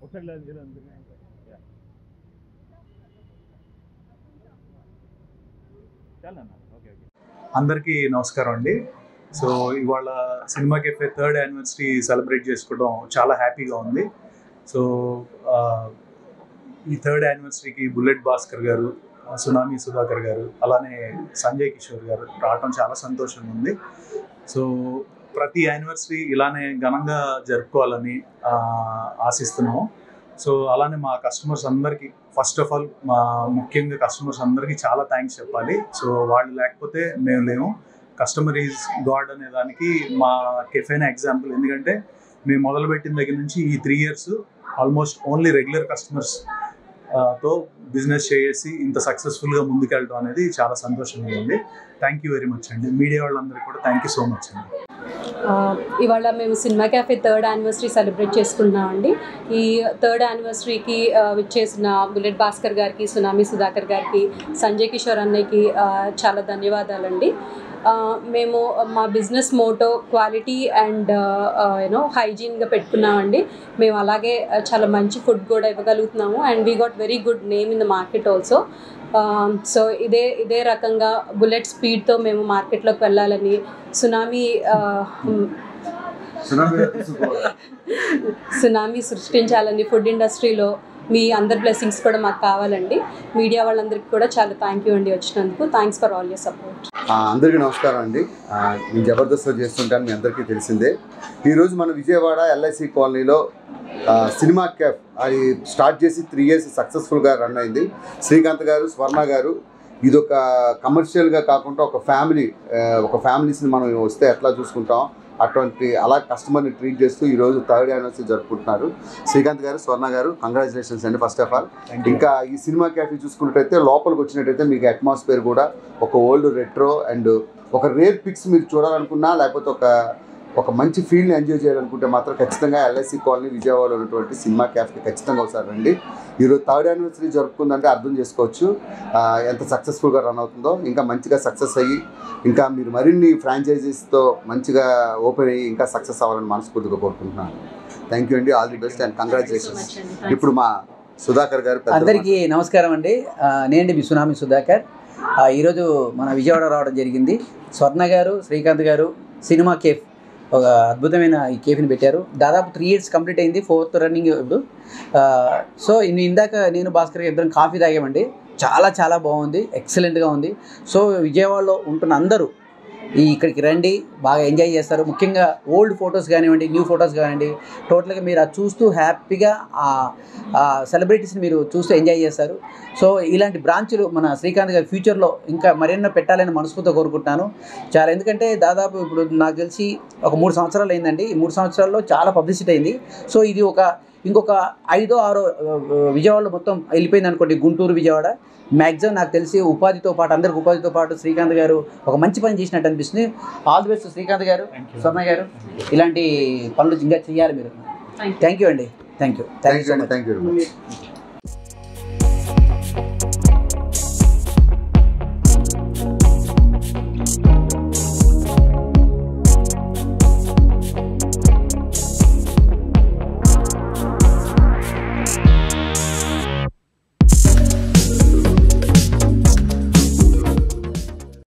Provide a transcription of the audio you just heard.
అందరికీ నమస్కారం అండి సో ఇవాళ cinema cafe third anniversary celebrate చేసుకోవడం చాలా హ్యాపీగా ఉంది సో ఆ, ఈ థర్డ్ యానివర్సరీకి బుల్లెట్ భాస్కర్ గారు ఆ, సునామీ సుధాకర్ గారు అలానే సంజయ్ కిషోర్ గారు రావటం చాలా సంతోషంగా ఉంది సో ప్రతి యానివర్సరీ ఇలానే ఘనంగా జరుపుకోవాలని ఆ, ఆశిస్తున్నాము సో అలానే మా కస్టమర్స్ అందరికీ ఫస్ట్ ఆఫ్ ఆల్ మా ముఖ్యంగా కస్టమర్స్ అందరికీ చాలా థ్యాంక్స్ చెప్పాలి సో వాళ్ళు లేకపోతే మేము లేము కస్టమర్ ఈజ్ గాడ్ అనే దానికి మా కెఫేనే ఎగ్జాంపుల్ ఎందుకంటే మేము మొదలుపెట్టిన దగ్గర నుంచి ఈ three years almost only regular customers తో బిజినెస్ చేసి ఇంత సక్సెస్ఫుల్గా ముందుకెళ్ళడం అనేది చాలా సంతోషంగా ఉంది థ్యాంక్ యూ వెరీ మచ్ అండి మీడియా వాళ్ళందరికీ కూడా థ్యాంక్ యూ సో మచ్ అండి ఆ, ఇవాళ మేము cinema cafe third anniversary celebrate చేసుకుంటున్నామండి ఈ థర్డ్ యానివర్సరీకి ఆ, విచ్చేసిన బుల్లెట్ భాస్కర్ గారికి సునామీ సుధాకర్ గారికి సంజయ్ కిషోర్ అన్నయ్యకి ఆ, చాలా ధన్యవాదాలండి ఆ, మేము మా business motto quality and you know హైజీన్గా పెట్టుకున్నామండి మేము అలాగే ఆ, చాలా మంచి ఫుడ్ కూడా ఇవ్వగలుగుతున్నాము and we got very good name in the market also so ఇదే ఇదే రకంగా బుల్లెట్ స్పీడ్తో మేము మార్కెట్లోకి వెళ్ళాలని సునామీ ఆ, సునామీ సృష్టించాలని ఫుడ్ ఇండస్ట్రీలో మీ అందరి బ్లెస్సింగ్స్ కూడా మాకు కావాలండి మీడియా వాళ్ళందరికీ కూడా చాలా థ్యాంక్ యూ అండి వచ్చినందుకు thanks for all your support ఆ, అందరికీ నమస్కారం అండి ఆ, నేను జబర్దస్త్లో చేస్తుంటాను మీ అందరికీ తెలిసిందే ఈరోజు మన విజయవాడ ఎల్ఐసి కాలనీలో ఆ, సినిమా క్యాఫ్ అది స్టార్ట్ చేసి త్రీ ఇయర్స్ సక్సెస్ఫుల్గా రన్ అయింది శ్రీకాంత్ గారు స్వర్ణ గారు ఇది ఒక కమర్షియల్గా కాకుండా ఒక ఫ్యామిలీ ఆ, ఒక ఫ్యామిలీస్ని మనం వస్తే ఎట్లా చూసుకుంటాం అటువంటి అలా కస్టమర్ని ట్రీట్ చేస్తూ ఈరోజు థర్డ్ యానివర్సరీ జరుపుకుంటున్నారు శ్రీకాంత్ గారు స్వర్ణ గారు కంగ్రాచులేషన్స్ అండి ఫస్ట్ ఆఫ్ ఆల్ ఇంకా ఈ సినిమా క్యాఫే చూసుకున్నట్టయితే లోపలికి వచ్చినట్టయితే మీకు అట్మాస్ఫియర్ కూడా ఒక ఓల్డ్ రెట్రో అండ్ ఒక రేర్ పిక్స్ మీరు చూడాలనుకున్నా లేకపోతే ఒక ఒక మంచి ఫీల్ని ఎంజాయ్ చేయాలనుకుంటే మాత్రం ఖచ్చితంగా ఎల్ఐసి కాలనీ విజయవాడలో ఉన్నటువంటి సినిమా క్యాఫ్కి ఖచ్చితంగా ఒకసారి రండి ఈరోజు థర్డ్ యానివర్సరీ జరుపుకుందంటే అర్థం చేసుకోవచ్చు ఆ, ఎంత సక్సెస్ఫుల్గా రన్ అవుతుందో ఇంకా మంచిగా సక్సెస్ అయ్యి ఇంకా మీరు మరిన్ని ఫ్రాంచైజీస్తో మంచిగా ఓపెన్ అయ్యి ఇంకా సక్సెస్ అవ్వాలని మనస్ఫూర్తిగా కోరుకుంటున్నాను థ్యాంక్ యూ అండి all the best and congratulations ఇప్పుడు మా సుధాకర్ గారు పెద్ద అందరికీ నమస్కారం అండి ఆ, నేనండి మీ సునామీ సుధాకర్ ఆ, ఈరోజు మన విజయవాడ రావడం జరిగింది స్వర్ణ గారు శ్రీకాంత్ గారు సినిమా కేఫ్ ఒక అద్భుతమైన ఈ కేఫ్ని పెట్టారు దాదాపు త్రీ ఇయర్స్ కంప్లీట్ అయింది ఫోర్త్ రన్నింగ్ ఇప్పుడు ఆ, సో ఇన్ని ఇందాక నేను భాస్కర్ గారు ఇద్దరం కాఫీ తాగామండి చాలా చాలా బాగుంది ఎక్సలెంట్గా ఉంది సో విజయవాడలో ఉంటున్న అందరూ ఈ ఇక్కడికి రండి బాగా ఎంజాయ్ చేస్తారు ముఖ్యంగా ఓల్డ్ ఫొటోస్ కానివ్వండి న్యూ ఫొటోస్ కానివ్వండి టోటల్గా మీరు అది చూస్తూ హ్యాపీగా ఆ సెలబ్రిటీస్ని మీరు చూస్తూ ఎంజాయ్ చేస్తారు సో ఇలాంటి బ్రాంచులు మన శ్రీకాంత్ గారి ఫ్యూచర్లో ఇంకా మరెన్నో పెట్టాలని మనస్ఫూర్తిగా కోరుకుంటున్నాను చాలా ఎందుకంటే దాదాపు ఇప్పుడు నాకు తెలిసి ఒక మూడు సంవత్సరాలు అయిందండి ఈ మూడు సంవత్సరాల్లో చాలా పబ్లిసిటీ అయింది సో ఇది ఒక ఇంకొక ఐదో ఆరో ఆ, విజయవాడలో మొత్తం వెళ్ళిపోయింది అనుకోండి గుంటూరు విజయవాడ మ్యాక్సిమం నాకు తెలిసి ఉపాధితో పాటు అందరికి ఉపాధితో పాటు శ్రీకాంత్ గారు ఒక మంచి పని చేసినట్టు అనిపిస్తుంది ఆల్ ది బెస్ట్ శ్రీకాంత్ గారు Thank you. స్వర్ణ గారు ఇలాంటి పనులు ఇంకా చేయాలి మీరు థ్యాంక్ యూ అండి thank you thank thank you you so అండి much thank you very much